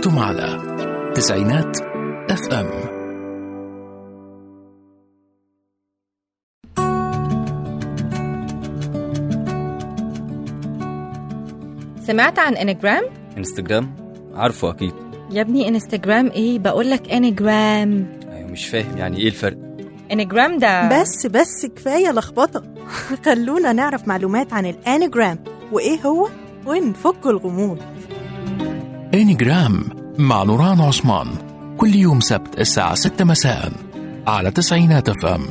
أنتم على تسعينات اف ام سمعت عن انجرام؟ انستجرام عارفه اكيد يا ابني انستجرام ايه بقولك انجرام ايوه مش فاهم يعني ايه الفرق انجرام ده بس بس كفاية لخبطة خلونا نعرف معلومات عن الانيجرام وإيه هو ونفك الغموض انيجرام مع نوران عثمان كل يوم سبت الساعة 6 مساء على تسعينات اف ام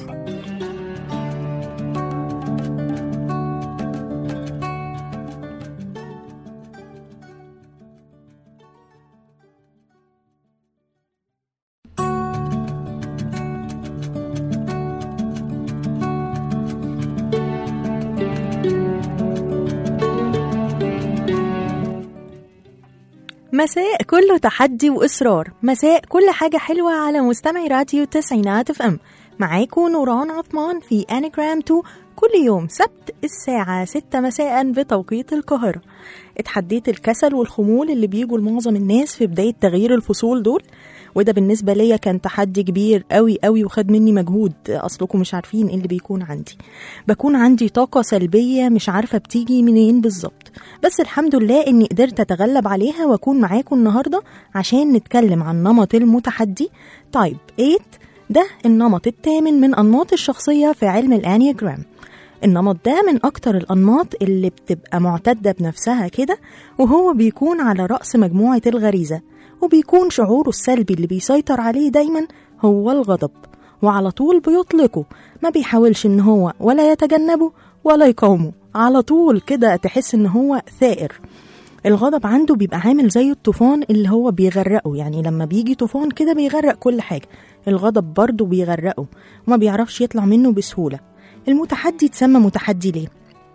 مساء كله تحدي وإصرار مساء كل حاجة حلوة على مستمعي راديو تسعينات اف ام معاكم نوران عثمان في انيجرام 2 كل يوم سبت الساعة 6 مساء بتوقيت القاهرة اتحديت الكسل والخمول اللي بيجوا لمعظم الناس في بداية تغيير الفصول دول وده بالنسبة ليا كان تحدي كبير قوي قوي وخد مني مجهود أصلكم مش عارفين ايه اللي بيكون عندي بكون عندي طاقة سلبية مش عارفة بتيجي منين بالظبط بس الحمد لله إني قدرت أتغلب عليها وأكون معاكم النهاردة عشان نتكلم عن نمط المتحدي طيب 8 ده النمط الثامن من أنماط الشخصية في علم الأنياجرام النمط ده من أكتر الأنماط اللي بتبقى معتدة بنفسها كده وهو بيكون على رأس مجموعة الغريزة وبيكون شعوره السلبي اللي بيسيطر عليه دايما هو الغضب وعلى طول بيطلقه ما بيحاولش ان هو ولا يتجنبه ولا يقاومه على طول كده تحس ان هو ثائر الغضب عنده بيبقى عامل زي الطوفان اللي هو بيغرقه يعني لما بيجي طوفان كده بيغرق كل حاجة الغضب برضه بيغرقه وما بيعرفش يطلع منه بسهولة المتحدي اتسمى متحدي ليه؟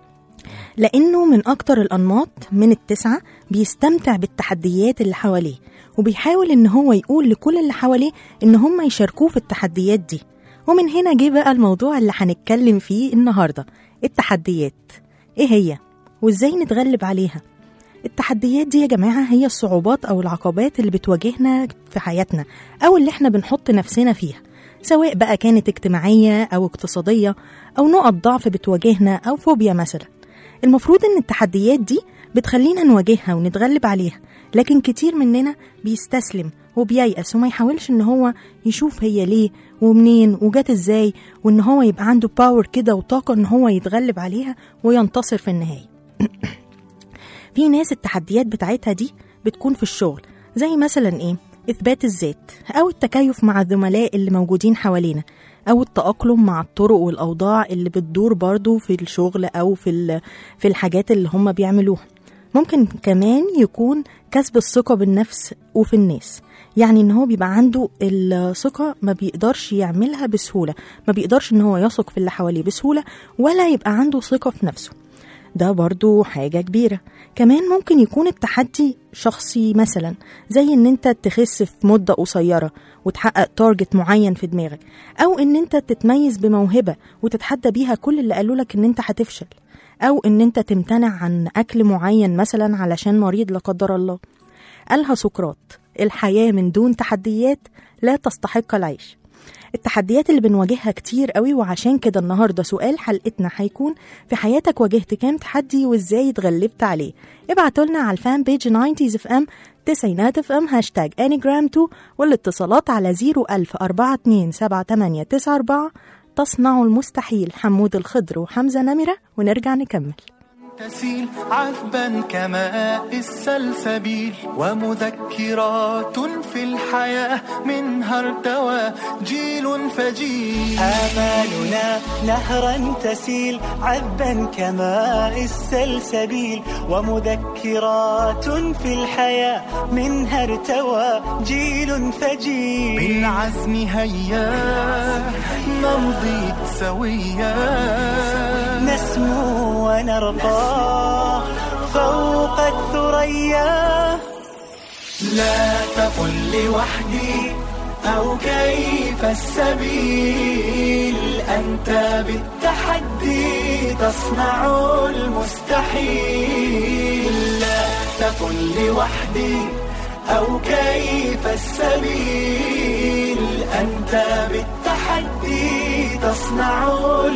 لأنه من أكتر الأنماط من التسعة بيستمتع بالتحديات اللي حواليه وبيحاول إن هو يقول لكل اللي حواليه إن هم يشاركوه في التحديات دي ومن هنا جه بقى الموضوع اللي هنتكلم فيه النهاردة التحديات إيه هي؟ وإزاي نتغلب عليها؟ التحديات دي يا جماعة هي الصعوبات أو العقبات اللي بتواجهنا في حياتنا أو اللي احنا بنحط نفسنا فيها سواء بقى كانت اجتماعية أو اقتصادية أو نقط ضعف بتواجهنا أو فوبيا مثلا المفروض إن التحديات دي بتخلينا نواجهها ونتغلب عليها لكن كتير مننا بيستسلم وبييأس وما يحاولش إن هو يشوف هي ليه ومنين وجات إزاي وإن هو يبقى عنده باور كده وطاقة إن هو يتغلب عليها وينتصر في النهاية في ناس التحديات بتاعتها دي بتكون في الشغل زي مثلا ايه اثبات الذات او التكيف مع الزملاء اللي موجودين حوالينا او التاقلم مع الطرق والاوضاع اللي بتدور برضو في الشغل او في ال- في الحاجات اللي هم بيعملوها ممكن كمان يكون كسب الثقة بالنفس وفي الناس يعني ان هو بيبقى عنده الثقة ما بيقدرش يعملها بسهولة ما بيقدرش ان هو يثق في اللي حواليه بسهولة ولا يبقى عنده ثقة في نفسه ده برضو حاجة كبيرة كمان ممكن يكون التحدي شخصي مثلا زي ان انت تخس في مدة قصيرة وتحقق تارجت معين في دماغك او ان انت تتميز بموهبة وتتحدى بيها كل اللي قالوا لك ان انت هتفشل او ان انت تمتنع عن اكل معين مثلا علشان مريض لا قدر الله قالها سقراط الحياة من دون تحديات لا تستحق العيش التحديات اللي بنواجهها كتير قوي وعشان كده النهارده سؤال حلقتنا هيكون في حياتك واجهت كام تحدي وازاي اتغلبت عليه ابعتوا لنا على الفان بيج 90 اف ام تسعينات اف ام هاشتاج انيجرام 2 والاتصالات على 01000 427 تصنع المستحيل حمود الخضر وحمزة نمرة ونرجع نكمل تسيل عذبا كماء السلسبيل ومذكرات في الحياة منها ارتوى جيل فجيل آمالنا نهرا تسيل عذبا كماء السلسبيل ومذكرات في الحياة منها ارتوى جيل فجيل بالعزم هيا نمضي سويا نسمو ونرقى فوق الثريا لا تقل لوحدي أو كيف السبيل أنت بالتحدي تصنع المستحيل لا تقل لوحدي أو كيف السبيل أنت بالتحدي تصنع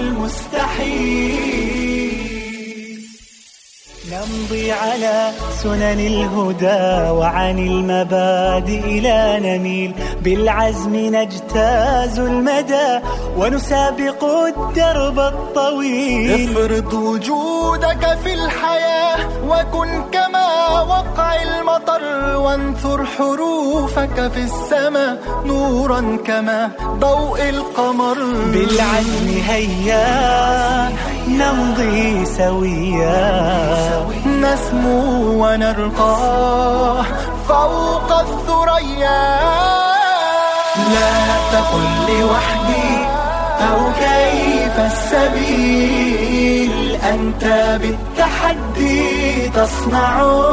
المستحيل نمضي على سنن الهدى وعن المبادئ لا نميل بالعزم نجتاز المدى ونسابق الدرب الطويل افرض وجودك في الحياة وكن كما وقع المطر وانثر حروفك في السماء نورا كما ضوء القمر بالعزم هيا نمضي سويا نسمو ونرقى فوق الثريا لا تقل لوحدي أو كيف السبيل أنت بالتحدي تصنع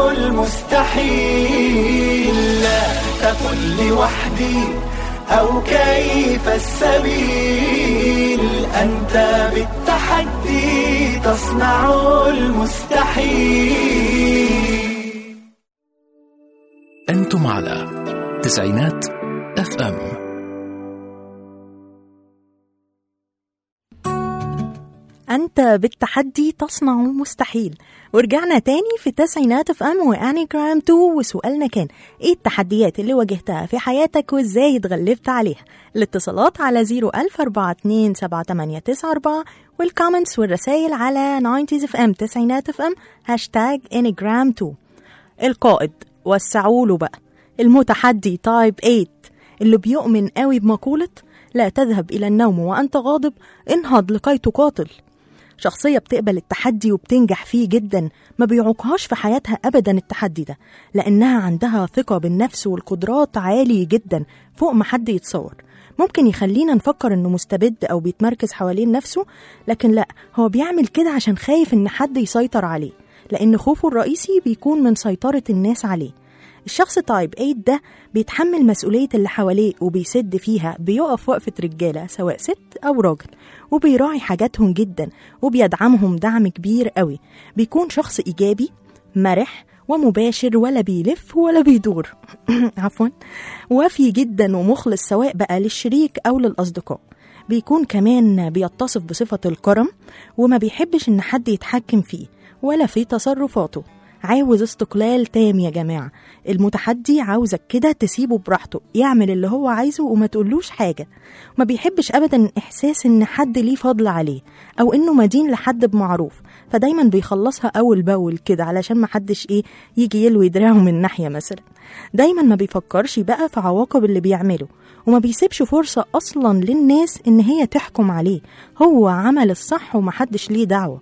المستحيل لا تقل لوحدي أو كيف السبيل أنت بالتحدي تصنع المستحيل أنتم على تسعينات اف ام أنت بالتحدي تصنع المستحيل ورجعنا تاني في التسعينات في أم وأنيجرام 2 وسؤالنا كان إيه التحديات اللي واجهتها في حياتك وإزاي اتغلبت عليها الاتصالات على 010427894 والكومنتس والرسائل على 90 اف ام تسعينات اف ام هاشتاج انيجرام 2 القائد وسعوا له بقى المتحدي تايب 8 اللي بيؤمن قوي بمقولة لا تذهب إلى النوم وأنت غاضب انهض لكي تقاتل شخصية بتقبل التحدي وبتنجح فيه جدا ما بيعوقهاش في حياتها أبدا التحدي ده لأنها عندها ثقة بالنفس والقدرات عالي جدا فوق ما حد يتصور ممكن يخلينا نفكر انه مستبد او بيتمركز حوالين نفسه لكن لا هو بيعمل كده عشان خايف ان حد يسيطر عليه لان خوفه الرئيسي بيكون من سيطرة الناس عليه الشخص تايب 8 ده بيتحمل مسؤولية اللي حواليه وبيسد فيها بيقف وقفة رجالة سواء ست أو راجل وبيراعي حاجاتهم جدا وبيدعمهم دعم كبير قوي بيكون شخص إيجابي مرح ومباشر ولا بيلف ولا بيدور عفوا وفي جدا ومخلص سواء بقى للشريك أو للأصدقاء بيكون كمان بيتصف بصفة الكرم وما بيحبش إن حد يتحكم فيه ولا في تصرفاته عاوز استقلال تام يا جماعة المتحدي عاوزك كده تسيبه براحته يعمل اللي هو عايزه وما تقولوش حاجة ما بيحبش أبدا إحساس إن حد ليه فضل عليه أو إنه مدين لحد بمعروف فدايما بيخلصها أول بأول كده علشان ما حدش إيه يجي يلوي دراعه من ناحية مثلا دايما ما بيفكرش بقى في عواقب اللي بيعمله وما بيسيبش فرصة أصلا للناس إن هي تحكم عليه هو عمل الصح ومحدش ليه دعوة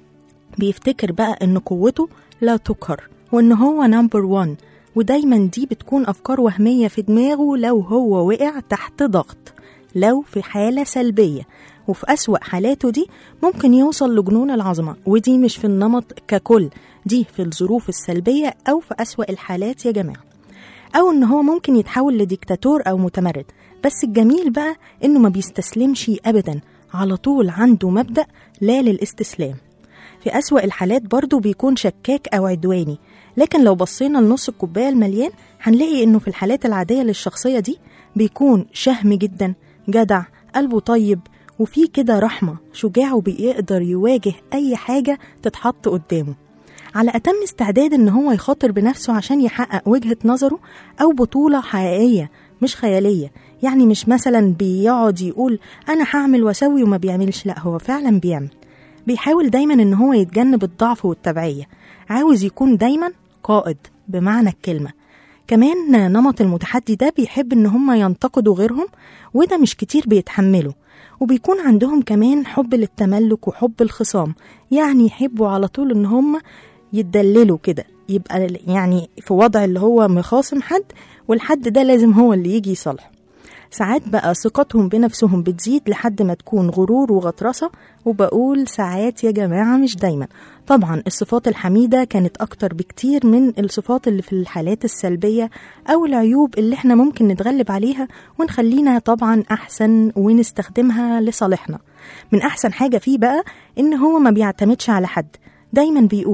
بيفتكر بقى إن قوته لا تقهر وإن هو نمبر وان ودايما دي بتكون أفكار وهمية في دماغه لو هو وقع تحت ضغط لو في حالة سلبية وفي أسوأ حالاته دي ممكن يوصل لجنون العظمة ودي مش في النمط ككل دي في الظروف السلبية أو في أسوأ الحالات يا جماعة أو إن هو ممكن يتحول لديكتاتور أو متمرد بس الجميل بقى إنه ما بيستسلمش أبدا على طول عنده مبدأ لا للاستسلام في أسوأ الحالات برضه بيكون شكاك أو عدواني لكن لو بصينا لنص الكوباية المليان هنلاقي إنه في الحالات العادية للشخصية دي بيكون شهم جدا جدع قلبه طيب وفي كده رحمة شجاع وبيقدر يواجه أي حاجة تتحط قدامه على أتم استعداد إن هو يخاطر بنفسه عشان يحقق وجهة نظره أو بطولة حقيقية مش خيالية يعني مش مثلا بيقعد يقول أنا هعمل وأسوي وما بيعملش لأ هو فعلا بيعمل بيحاول دايما إن هو يتجنب الضعف والتبعية عاوز يكون دايما قائد بمعنى الكلمة كمان نمط المتحدي ده بيحب إن هم ينتقدوا غيرهم وده مش كتير بيتحملوا وبيكون عندهم كمان حب للتملك وحب الخصام يعني يحبوا على طول إن هم يتدللوا كده يبقى يعني في وضع اللي هو مخاصم حد والحد ده لازم هو اللي يجي يصالحه ساعات بقى ثقتهم بنفسهم بتزيد لحد ما تكون غرور وغطرسة وبقول ساعات يا جماعة مش دايما طبعا الصفات الحميدة كانت أكتر بكتير من الصفات اللي في الحالات السلبية أو العيوب اللي احنا ممكن نتغلب عليها ونخلينا طبعا أحسن ونستخدمها لصالحنا من أحسن حاجة فيه بقى إن هو ما بيعتمدش على حد دايما بيقول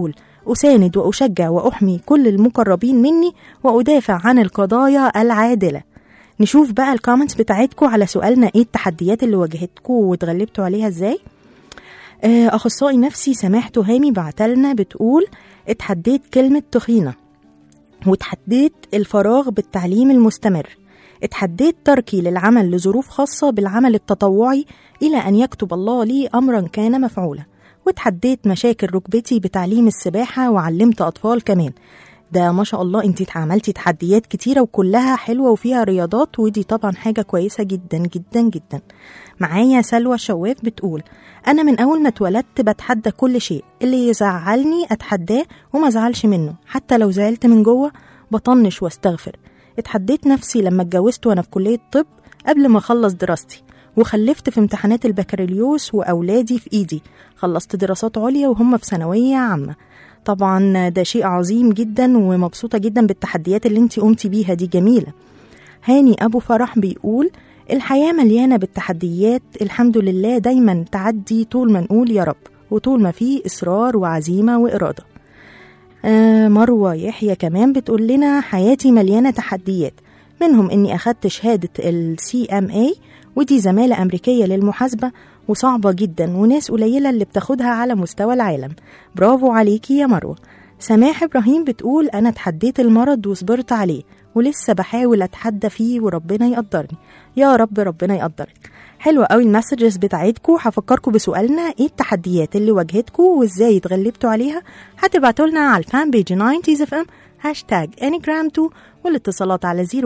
أساند وأشجع وأحمي كل المقربين مني وأدافع عن القضايا العادلة نشوف بقى الكومنتس بتاعتكم على سؤالنا ايه التحديات اللي واجهتكم واتغلبتوا عليها ازاي آه، أخصائي نفسي سماح تهامي بعتلنا بتقول اتحديت كلمة تخينة واتحديت الفراغ بالتعليم المستمر اتحديت تركي للعمل لظروف خاصة بالعمل التطوعي إلى أن يكتب الله لي أمرا كان مفعولا واتحديت مشاكل ركبتي بتعليم السباحة وعلمت أطفال كمان ده ما شاء الله انتي عملتي تحديات كتيرة وكلها حلوة وفيها رياضات ودي طبعا حاجة كويسة جدا جدا جدا معايا سلوى شواف بتقول أنا من أول ما اتولدت بتحدى كل شيء اللي يزعلني أتحداه وما زعلش منه حتى لو زعلت من جوه بطنش واستغفر اتحديت نفسي لما اتجوزت وأنا في كلية طب قبل ما أخلص دراستي وخلفت في امتحانات البكالوريوس وأولادي في إيدي خلصت دراسات عليا وهم في ثانوية عامة طبعا ده شيء عظيم جدا ومبسوطة جدا بالتحديات اللي انت قمتي بيها دي جميلة هاني أبو فرح بيقول الحياة مليانة بالتحديات الحمد لله دايما تعدي طول ما نقول يا رب وطول ما فيه إصرار وعزيمة وإرادة آه مروة يحيى كمان بتقول لنا حياتي مليانة تحديات منهم إني أخدت شهادة ال CMA ودي زمالة أمريكية للمحاسبة وصعبة جدا وناس قليلة اللي بتاخدها على مستوى العالم برافو عليكي يا مروة سماح إبراهيم بتقول أنا اتحديت المرض وصبرت عليه ولسه بحاول أتحدى فيه وربنا يقدرني يا رب ربنا يقدرك حلوة قوي المسجز بتاعتكم هفكركم بسؤالنا ايه التحديات اللي واجهتكم وازاي اتغلبتوا عليها هتبعتوا لنا على الفان بيج 90 اف ام هاشتاج انيجرام 2 والاتصالات على 004278894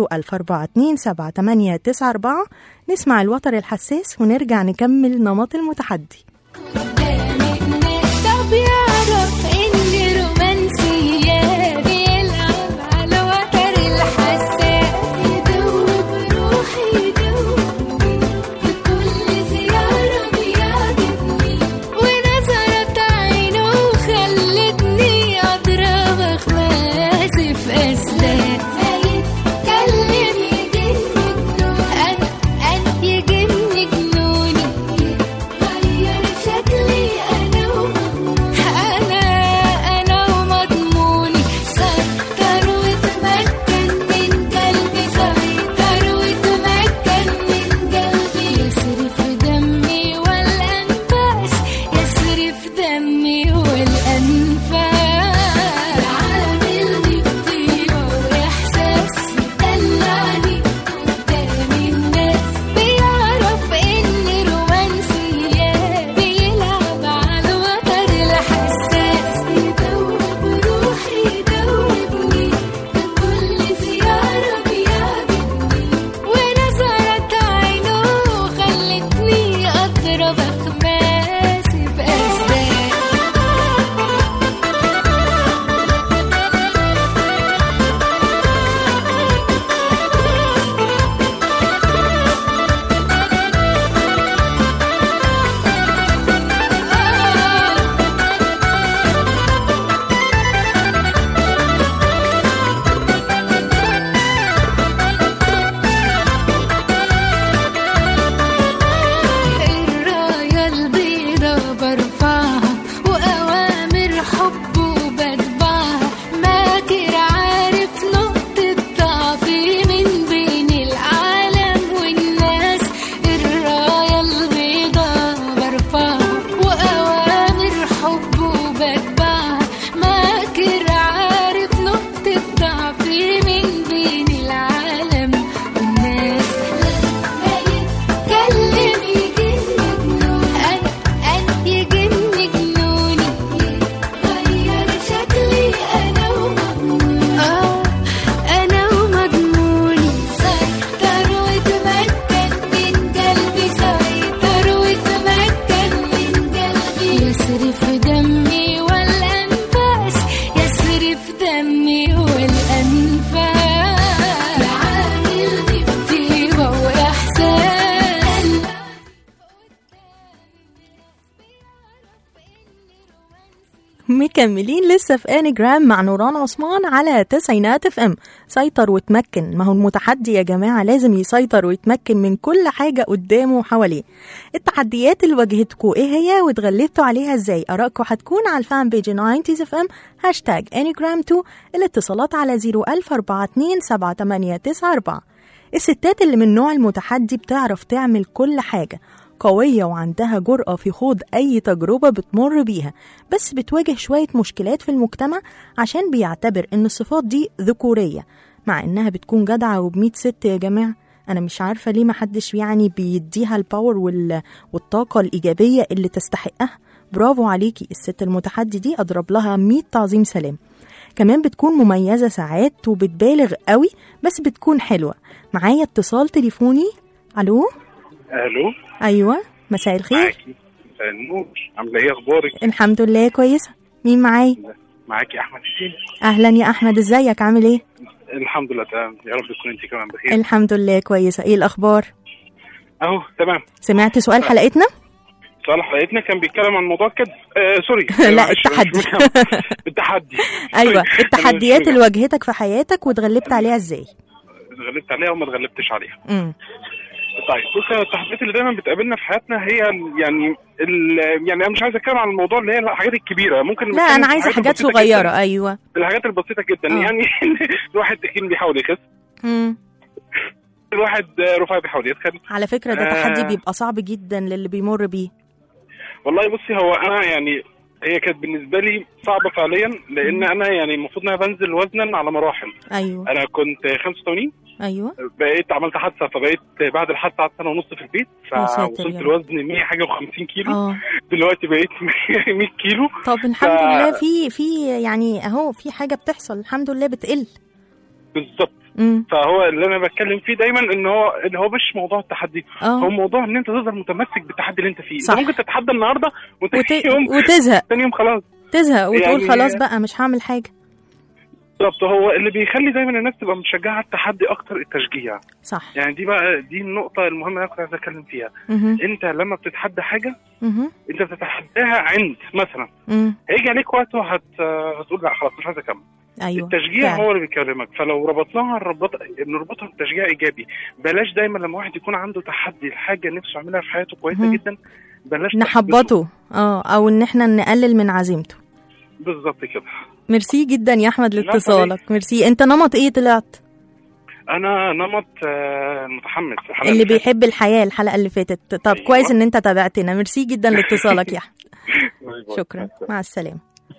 نسمع الوتر الحساس ونرجع نكمل نمط المتحدي طب يعرف إن رومانسية بيلعب على وتر الحساس يدوب روحي يدوبني بكل زيارة بيعجبني ونظرة عينه خلتني أضرب أخماس في أسلاك يتكلم يجني جنون أنا أنا يجني جنوني غير شكلي أنا ومضموني أنا أنا ومضموني سكر وتمكن من قلبي سيطر وتمكن من قلبي يصرف دمي والأنفاس يصرف دمي والأنفاس عاملني بطيبة وإحساس دلعني قدام الناس بيعرف إني رومانسية بيلعب على الوتر الحساس يدوب روحي يدوبني بكل زيارة بيعجبني ونظرة عينه خلتني أضرب أخماس بأساس الراية البيضة برفعها وأوامر حبه بتبعها ماكر عارف نقطة ضعفي من بين العالم والناس الراية البيضة برفعها وأوامر حبه بتبعها ماكر عارف نقطة ضعفي من بين العالم والناس لما يتكلم يجني جنوني أنا أنا يجني جنوني غير شكلي أنا ومضموني آه أنا ومضموني سيطر وتمكن من قلبي سيطر وتمكن من قلبي يصرف دمي والأنفاس يصرف دمي والأنفاس عاملني بطيبة وإحساس مكملين لسه في انجرام مع نوران عثمان على تسعينات اف ام سيطر وتمكن ما هو المتحدي يا جماعه لازم يسيطر ويتمكن من كل حاجه قدامه وحواليه التحديات اللي واجهتكم ايه هي واتغلبتوا عليها ازاي ارائكم هتكون على الفان بيج 90 اف ام هاشتاج انجرام 2 الاتصالات على 010427894 الستات اللي من نوع المتحدي بتعرف تعمل كل حاجه قوية وعندها جرأة في خوض أي تجربة بتمر بيها بس بتواجه شوية مشكلات في المجتمع عشان بيعتبر إن الصفات دي ذكورية مع إنها بتكون جدعة وبميت ست يا جماعة أنا مش عارفة ليه محدش يعني بيديها الباور وال... والطاقة الإيجابية اللي تستحقها برافو عليكي الست المتحدي دي أضرب لها 100 تعظيم سلام كمان بتكون مميزة ساعات وبتبالغ قوي بس بتكون حلوة معايا اتصال تليفوني ألو الو أيوة مساء الخير معاكي مساء النور عامله ايه اخبارك الحمد لله كويسة مين معايا معاكي احمد حسين أهلا يا أحمد ازيك عامل ايه الحمد لله تمام يا رب تكون انت كمان بخير الحمد لله كويسة ايه الأخبار اهو تمام سمعت سؤال حلقتنا سؤال حلقتنا كان بيتكلم عن موضوع كده آه سوري لا، معلش، التحدي. مش مكمل. التحدي أيوة سوري. التحديات أنا اللي مش واجهتك في حياتك واتغلبت عليها ازاي مجمع. اتغلبت عليها وما اتغلبتش عليها امم طيب بص التحديات اللي دايما بتقابلنا في حياتنا هي ال- يعني ال يعني انا مش عايز اتكلم عن الموضوع اللي هي الحاجات الكبيره ممكن لا نتكلم أنا في عايزة الحاجات حاجات البسيطة صغيرة جداً. أيوة الحاجات البسيطه جدا آه. يعني الواحد تخين بيحاول يخس مم. الواحد رفيع بيحاول يتخن على فكرة ده آه. تحدي بيبقى صعب جدا للي بيمر بيه والله بصي هو انا يعني هي كانت بالنسبه لي صعبه فعليا لان انا يعني المفروض ان انا بنزل وزنا على مراحل أيوة انا كنت 85 أيوة بقيت عملت حادثه فبقيت بعد الحادثه قعدت سنه ونص في البيت يا ساتر فوصلت يا رب. لوزن 100 حاجه و50 كيلو اه دلوقتي بقيت 100 كيلو طب الحمد ف- لله في في يعني اهو في حاجة بتحصل الحمد لله بتقل بالظبط امم فهو اللي انا بتكلم فيه دايما ان هو ان هو مش موضوع التحدي هو اه موضوع ان انت تفضل متمسك بالتحدي اللي انت فيه صح. انت ممكن تتحدى النهارده وانت وت... تاني يوم وتزهق تاني يوم خلاص تزهق وتقول يعني- خلاص بقى مش هعمل حاجة بالظبط هو اللي بيخلي دايما الناس تبقى مشجعه على التحدي اكتر التشجيع صح يعني دي بقى دي النقطة المهمة اللي أنا كنت عايز أتكلم فيها، مهم. أنت لما بتتحدى حاجة مهم. أنت بتتحداها عند مثلا، مم. هيجي عليك وقت وهت هتقول لا خلاص مش عايز أكمل. ايوه التشجيع فعلا. هو اللي بيكلمك، فلو ربطناها نربط نربطها بتشجيع إيجابي، بلاش دايما لما واحد يكون عنده تحدي لحاجة نفسه يعملها في حياته كويسة مهم. جدا بلاش تحبطه. نحبطه اه او ان احنا نقلل من عزيمته بالظبط كده. ميرسي جدا يا احمد لا، لاتصالك ميرسي انت نمط ايه طلعت أنا نمط آه، متحمس في الحلقة اللي اللي فاتت. بيحب الحياه الحلقه اللي فاتت طب أيوة. كويس ان انت تابعتنا ميرسي جدا لاتصالك يا احمد باي باي. شكرا مع السلامه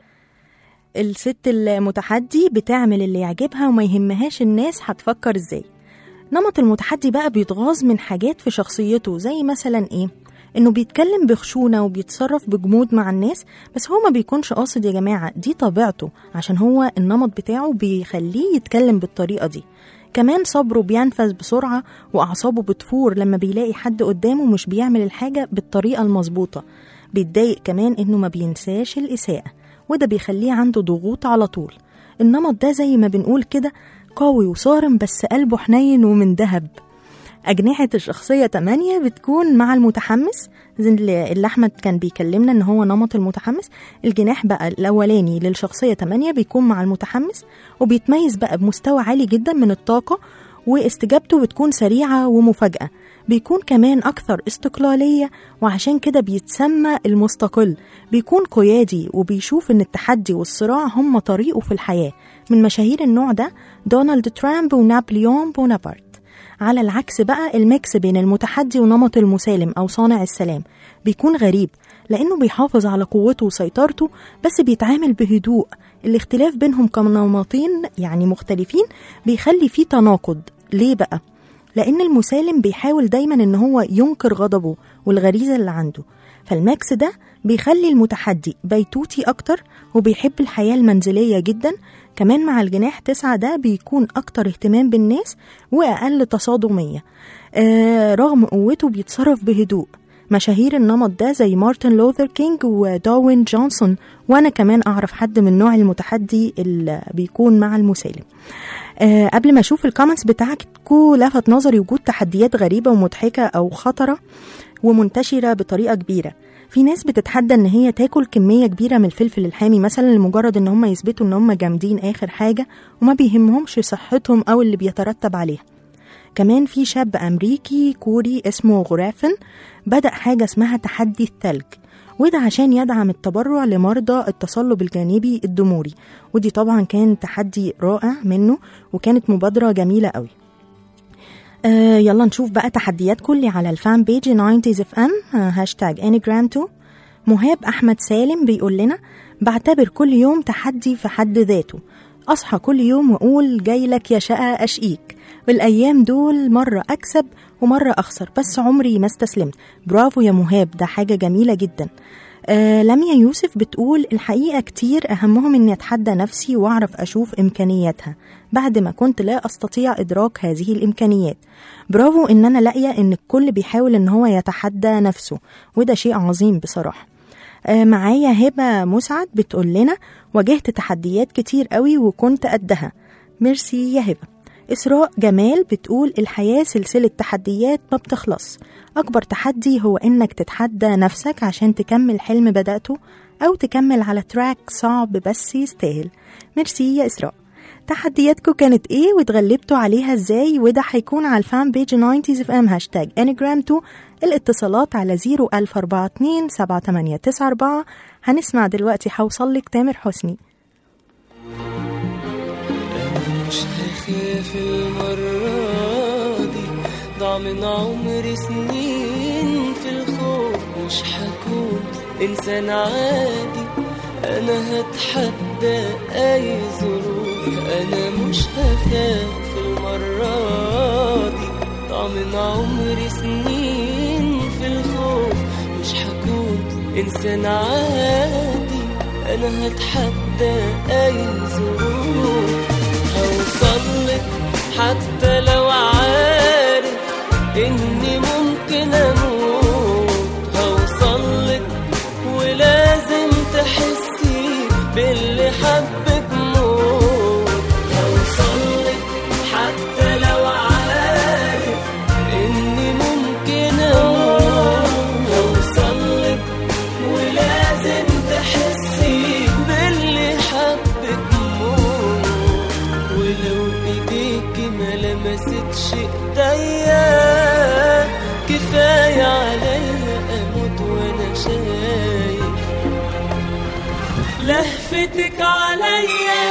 الست المتحدي بتعمل اللي يعجبها وما يهمهاش الناس هتفكر ازاي نمط المتحدي بقى بيتغاظ من حاجات في شخصيته زي مثلا ايه انه بيتكلم بخشونه وبيتصرف بجمود مع الناس بس هو ما بيكونش قاصد يا جماعه دي طبيعته عشان هو النمط بتاعه بيخليه يتكلم بالطريقه دي كمان صبره بينفذ بسرعه واعصابه بتفور لما بيلاقي حد قدامه مش بيعمل الحاجه بالطريقه المظبوطه بيتضايق كمان انه ما بينساش الاساءه وده بيخليه عنده ضغوط على طول النمط ده زي ما بنقول كده قوي وصارم بس قلبه حنين ومن ذهب أجنحة الشخصية 8 بتكون مع المتحمس زي اللي اللي أحمد كان بيكلمنا إن هو نمط المتحمس الجناح بقى الأولاني للشخصية 8 بيكون مع المتحمس وبيتميز بقى بمستوى عالي جدا من الطاقة واستجابته بتكون سريعة ومفاجأة بيكون كمان أكثر استقلالية وعشان كده بيتسمى المستقل بيكون قيادي وبيشوف إن التحدي والصراع هم طريقه في الحياة من مشاهير النوع ده دونالد ترامب ونابليون بونابرت على العكس بقى الميكس بين المتحدي ونمط المسالم أو صانع السلام بيكون غريب لأنه بيحافظ على قوته وسيطرته بس بيتعامل بهدوء الاختلاف بينهم كنمطين يعني مختلفين بيخلي فيه تناقض ليه بقى؟ لأن المسالم بيحاول دايما إن هو ينكر غضبه والغريزة اللي عنده فالماكس ده بيخلي المتحدي بيتوتي أكتر وبيحب الحياة المنزلية جدا كمان مع الجناح تسعة ده بيكون أكتر اهتمام بالناس وأقل تصادمية آه رغم قوته بيتصرف بهدوء مشاهير النمط ده زي مارتن لوثر كينج وداروين جونسون وانا كمان اعرف حد من نوع المتحدي اللي بيكون مع المسالم أه قبل ما اشوف الكومنتس بتاعتكم لفت نظري وجود تحديات غريبه ومضحكه او خطره ومنتشره بطريقه كبيره في ناس بتتحدى ان هي تاكل كميه كبيره من الفلفل الحامي مثلا لمجرد ان هم يثبتوا ان هم جامدين اخر حاجه وما بيهمهمش صحتهم او اللي بيترتب عليها كمان في شاب امريكي كوري اسمه غرافن بدا حاجه اسمها تحدي الثلج وده عشان يدعم التبرع لمرضى التصلب الجانبي الدموري ودي طبعا كان تحدي رائع منه وكانت مبادره جميله قوي آه يلا نشوف بقى تحديات كلي على الفان بيج 90 اف ام هاشتاج انيجرام 2 مهاب احمد سالم بيقول لنا بعتبر كل يوم تحدي في حد ذاته اصحى كل يوم واقول جاي لك يا شقة اشقيك والايام دول مرة اكسب ومرة اخسر بس عمري ما استسلمت برافو يا مهاب ده حاجة جميلة جدا آه لميا يوسف بتقول الحقيقة كتير أهمهم إني أتحدى نفسي وأعرف أشوف إمكانياتها بعد ما كنت لا أستطيع إدراك هذه الإمكانيات برافو إن أنا لاقية إن الكل بيحاول إن هو يتحدى نفسه وده شيء عظيم بصراحة آه معايا هبة مسعد بتقول لنا واجهت تحديات كتير قوي وكنت قدها ميرسي يا هبة إسراء جمال بتقول الحياة سلسلة تحديات ما بتخلص أكبر تحدي هو إنك تتحدى نفسك عشان تكمل حلم بدأته أو تكمل على تراك صعب بس يستاهل ميرسي يا إسراء تحدياتكم كانت ايه واتغلبتوا عليها ازاي وده هيكون على الفان بيج 90 اف ام هاشتاج انيجرام 2 الاتصالات على 01042 7894 هنسمع دلوقتي هوصل لك تامر حسني مش هخاف المرة دي ضاع من عمري سنين في الخوف مش هكون إنسان عادي أنا هتحدى أي ظروف أنا مش هخاف المرة دي ضاع من عمري سنين في الخوف مش هكون إنسان عادي أنا هتحدى أي ظروف هوصلك حتى لو عارف إني ممكن أموت هوصلك ولازم تحسي باللي حبك موت هوصلك حتى لو عارف إني ممكن أموت هوصلك ولازم تحسي باللي حبك موت ولو ايديكي ما لمستش ايديا كفاية عليا اموت وانا شايف لهفتك عليا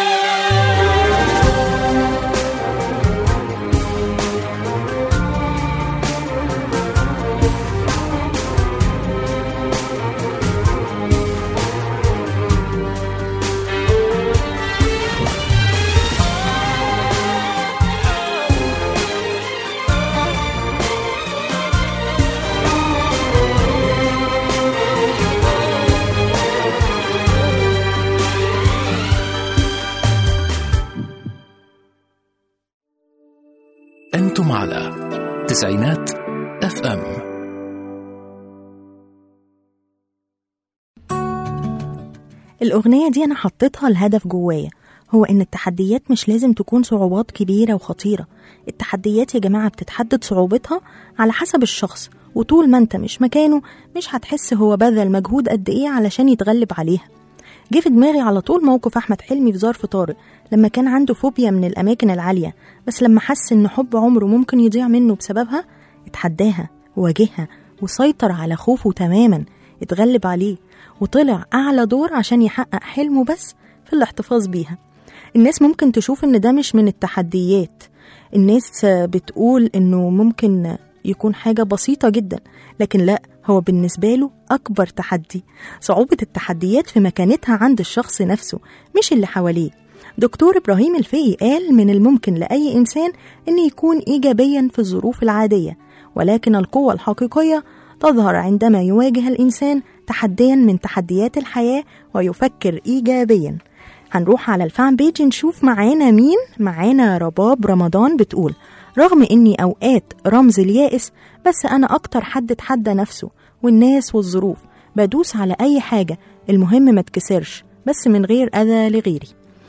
أنتم على تسعينات اف ام الأغنية دي أنا حطيتها الهدف جوايا هو إن التحديات مش لازم تكون صعوبات كبيرة وخطيرة التحديات يا جماعة بتتحدد صعوبتها على حسب الشخص وطول ما انت مش مكانه مش هتحس هو بذل مجهود قد ايه علشان يتغلب عليها جه في دماغي على طول موقف أحمد حلمي في ظرف طارق لما كان عنده فوبيا من الأماكن العالية بس لما حس إن حب عمره ممكن يضيع منه بسببها اتحداها وواجهها وسيطر على خوفه تماما اتغلب عليه وطلع أعلى دور عشان يحقق حلمه بس في الاحتفاظ بيها الناس ممكن تشوف إن ده مش من التحديات الناس بتقول إنه ممكن يكون حاجة بسيطة جدا لكن لا هو بالنسبة له أكبر تحدي صعوبة التحديات في مكانتها عند الشخص نفسه مش اللي حواليه دكتور إبراهيم الفقي قال من الممكن لأي إنسان أن يكون إيجابيا في الظروف العادية ولكن القوة الحقيقية تظهر عندما يواجه الإنسان تحديا من تحديات الحياة ويفكر إيجابيا هنروح على الفان بيج نشوف معانا مين معانا رباب رمضان بتقول رغم اني اوقات رمز اليائس بس انا اكتر حد اتحدى نفسه والناس والظروف بدوس على اي حاجة المهم ما تكسرش بس من غير اذى لغيري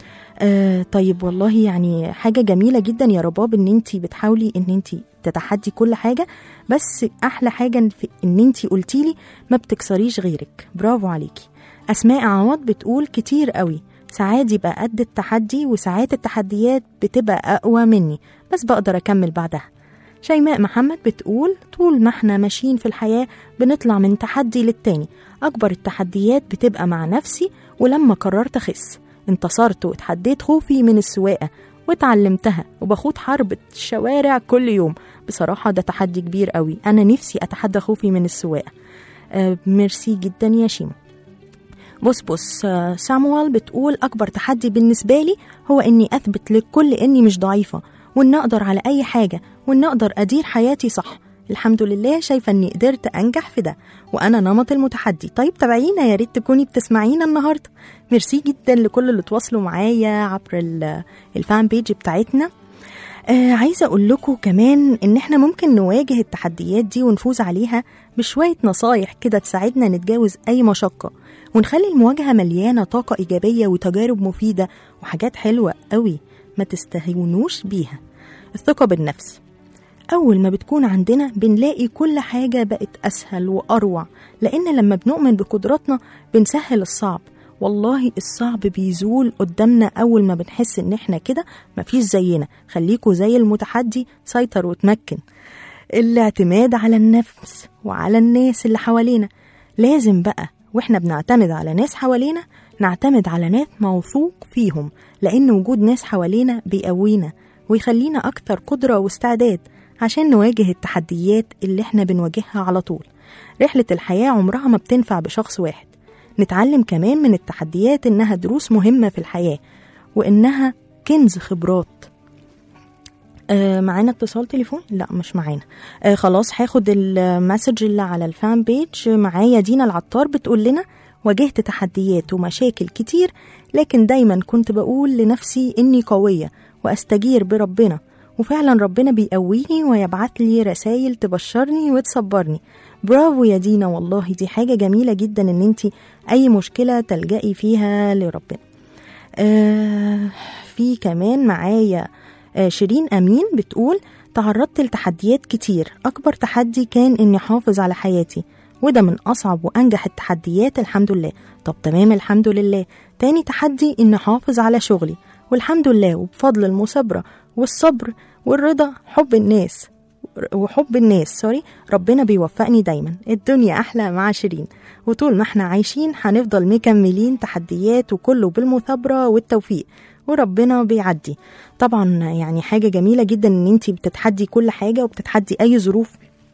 آه طيب والله يعني حاجة جميلة جدا يا رباب ان انت بتحاولي ان انت تتحدي كل حاجة بس احلى حاجة إن في- ان انت قلتيلي ما بتكسريش غيرك برافو عليكي اسماء عوض بتقول كتير قوي ساعات يبقى قد التحدي وساعات التحديات بتبقى اقوى مني بس بقدر اكمل بعدها شيماء محمد بتقول طول ما احنا ماشيين في الحياة بنطلع من تحدي للتاني أكبر التحديات بتبقى مع نفسي ولما قررت أخس انتصرت واتحديت خوفي من السواقة واتعلمتها وبخوض حرب الشوارع كل يوم بصراحة ده تحدي كبير قوي أنا نفسي أتحدى خوفي من السواقة آه ميرسي جدا يا شيمو بص بص آه، سامويل بتقول أكبر تحدي بالنسبة لي هو إني أثبت للكل إني مش ضعيفة وإن أقدر على أي حاجة وإن أقدر أدير حياتي صح الحمد لله شايفة إني قدرت أنجح في ده وأنا نمط المتحدي طيب تابعينا يا ريت تكوني بتسمعينا النهاردة ميرسي جدا لكل اللي تواصلوا معايا عبر ال- الفان بيج بتاعتنا آه عايزة أقول لكم كمان إن إحنا ممكن نواجه التحديات دي ونفوز عليها بشوية نصايح كده تساعدنا نتجاوز أي مشقة ونخلي المواجهة مليانة طاقة إيجابية وتجارب مفيدة وحاجات حلوة قوي ما تستهونوش بيها الثقة بالنفس أول ما بتكون عندنا بنلاقي كل حاجة بقت أسهل وأروع لأن لما بنؤمن بقدراتنا بنسهل الصعب والله الصعب بيزول قدامنا أول ما بنحس إن إحنا كده مفيش زينا خليكوا زي المتحدي سيطر وتمكن الاعتماد على النفس وعلى الناس اللي حوالينا لازم بقى واحنا بنعتمد على ناس حوالينا نعتمد على ناس موثوق فيهم لأن وجود ناس حوالينا بيقوينا ويخلينا أكتر قدرة واستعداد عشان نواجه التحديات اللي احنا بنواجهها على طول رحلة الحياة عمرها ما بتنفع بشخص واحد نتعلم كمان من التحديات إنها دروس مهمة في الحياة وإنها كنز خبرات آه معانا اتصال تليفون لا مش معانا آه خلاص هاخد المسج اللي على الفان بيج معايا دينا العطار بتقول لنا واجهت تحديات ومشاكل كتير لكن دايما كنت بقول لنفسي اني قوية واستجير بربنا وفعلا ربنا بيقويني ويبعت لي رسائل تبشرني وتصبرني برافو يا دينا والله دي حاجة جميلة جدا ان انت اي مشكلة تلجئي فيها لربنا آه في كمان معايا آه شيرين أمين بتقول تعرضت لتحديات كتير أكبر تحدي كان إني أحافظ على حياتي وده من أصعب وأنجح التحديات الحمد لله طب تمام الحمد لله تاني تحدي إني أحافظ على شغلي والحمد لله وبفضل المثابرة والصبر والرضا حب الناس وحب الناس سوري ربنا بيوفقني دايما الدنيا أحلى مع شيرين وطول ما احنا عايشين هنفضل مكملين تحديات وكله بالمثابرة والتوفيق وربنا بيعدي طبعا يعني حاجة جميلة جدا ان انت بتتحدي كل حاجة وبتتحدي اي ظروف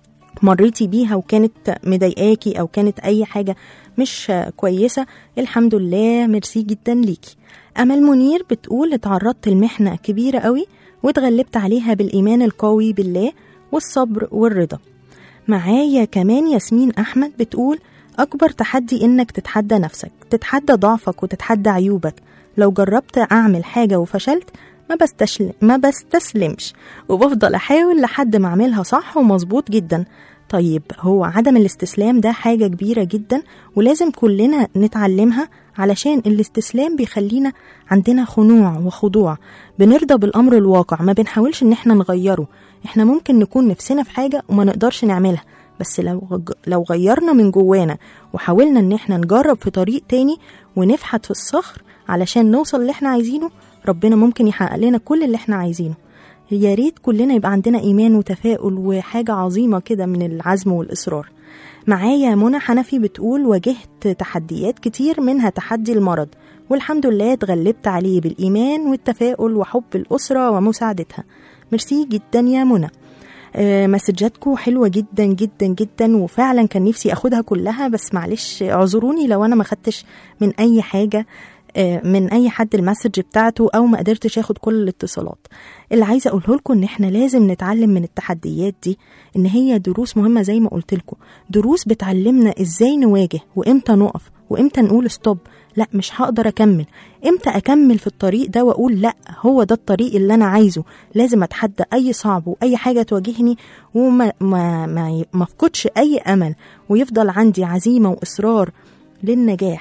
مريتي بيها وكانت مضايقاكي او كانت اي حاجة مش كويسة الحمد لله ميرسي جدا ليكي امل منير بتقول اتعرضت لمحنة كبيرة قوي واتغلبت عليها بالايمان القوي بالله والصبر والرضا معايا كمان ياسمين احمد بتقول اكبر تحدي انك تتحدى نفسك تتحدى ضعفك وتتحدى عيوبك لو جربت اعمل حاجه وفشلت ما بستسلم ما بستسلمش وبفضل احاول لحد ما اعملها صح ومظبوط جدا طيب هو عدم الاستسلام ده حاجه كبيره جدا ولازم كلنا نتعلمها علشان الاستسلام بيخلينا عندنا خنوع وخضوع بنرضى بالامر الواقع ما بنحاولش ان احنا نغيره احنا ممكن نكون نفسنا في حاجه وما نقدرش نعملها بس لو لو غيرنا من جوانا وحاولنا ان احنا نجرب في طريق تاني ونفحت في الصخر علشان نوصل اللي احنا عايزينه ربنا ممكن يحقق لنا كل اللي احنا عايزينه يا ريت كلنا يبقى عندنا ايمان وتفاؤل وحاجه عظيمه كده من العزم والاصرار معايا منى حنفي بتقول واجهت تحديات كتير منها تحدي المرض والحمد لله اتغلبت عليه بالايمان والتفاؤل وحب الاسره ومساعدتها ميرسي جدا يا منى آه، مسجاتكم حلوه جدا جدا جدا وفعلا كان نفسي اخدها كلها بس معلش اعذروني لو انا ما خدتش من اي حاجه آه، من اي حد المسج بتاعته او ما قدرتش اخد كل الاتصالات اللي عايزه اقوله لكم ان احنا لازم نتعلم من التحديات دي ان هي دروس مهمه زي ما قلت لكم دروس بتعلمنا ازاي نواجه وامتى نقف وامتى نقول ستوب لا مش هقدر اكمل امتى اكمل في الطريق ده واقول لا هو ده الطريق اللي انا عايزه لازم اتحدى اي صعب واي حاجه تواجهني وما ما ما ما افقدش اي امل ويفضل عندي عزيمه واصرار للنجاح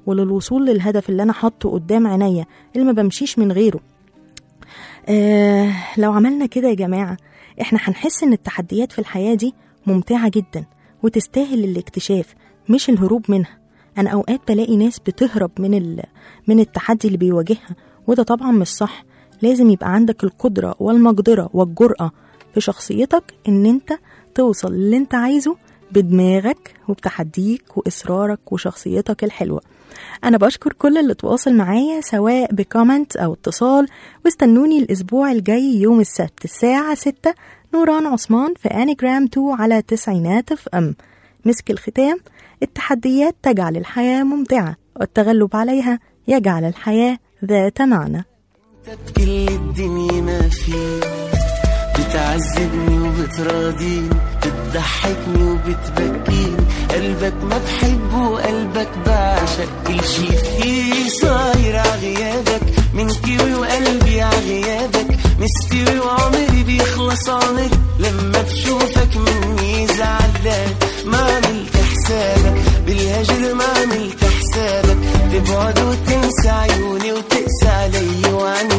وللوصول للهدف اللي أنا حاطه قدام عينيا اللي ما بمشيش من غيره آه لو عملنا كده يا جماعة احنا هنحس ان التحديات في الحياة دي ممتعة جدا وتستاهل الاكتشاف مش الهروب منها انا اوقات بلاقي ناس بتهرب من ال... من التحدي اللي بيواجهها وده طبعا مش صح لازم يبقى عندك القدرة والمقدرة والجرأة في شخصيتك ان انت توصل للي انت عايزه بدماغك وبتحديك وإصرارك وشخصيتك الحلوة أنا بشكر كل اللي تواصل معايا سواء بكومنت أو اتصال واستنوني الأسبوع الجاي يوم السبت الساعة 6 نوران عثمان في أنيجرام 2 على تسعينات اف ام مسك الختام التحديات تجعل الحياة ممتعة والتغلب عليها يجعل الحياة ذات معنى كل الدنيا ما فيه بتعذبني وبتراضيني بتضحكني وبتبكيني قلبك ما بحبه وقلبك بعشق كل شي فيه صاير عغيابك من كيوي وقلبي عغيابك مستوي وعمري بيخلص عمري لما بشوفك مني زعلان ما عملت حسابك بالهجر ما عملت حسابك تبعد وتنسى عيوني وتقسى علي وعني